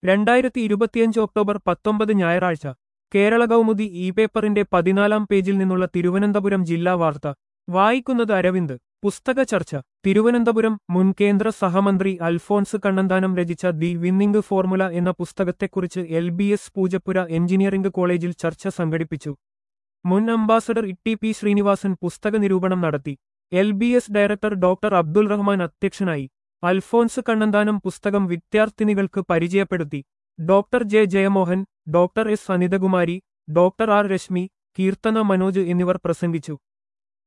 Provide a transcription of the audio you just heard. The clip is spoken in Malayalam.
രണ്ടായിരത്തി ഇരുപത്തിയഞ്ച് ഒക്ടോബർ പത്തൊമ്പത് ഞായറാഴ്ച കേരള കൗമുദി ഇ പേപ്പറിന്റെ പതിനാലാം പേജിൽ നിന്നുള്ള തിരുവനന്തപുരം ജില്ലാ വാർത്ത വായിക്കുന്നത് അരവിന്ദ് പുസ്തക ചർച്ച തിരുവനന്തപുരം മുൻ കേന്ദ്ര സഹമന്ത്രി അൽഫോൺസ് കണ്ണന്താനം രചിച്ച ദി വിന്നിംഗ് ഫോർമുല എന്ന പുസ്തകത്തെക്കുറിച്ച് L B S Poojappura engineering കോളേജിൽ ചർച്ച സംഘടിപ്പിച്ചു മുൻ അംബാസഡർ ഇട്ടി പി ശ്രീനിവാസൻ പുസ്തക നിരൂപണം നടത്തി L B S director doctor Abdul Rahman അധ്യക്ഷനായി അൽഫോൺസ് കണ്ണന്താനം പുസ്തകം വിദ്യാർത്ഥിനികൾക്ക് പരിചയപ്പെടുത്തി doctor J Jayamohan doctor S Anithakumari doctor R Reshmi Keerthana Manoj എന്നിവർ പ്രസംഗിച്ചു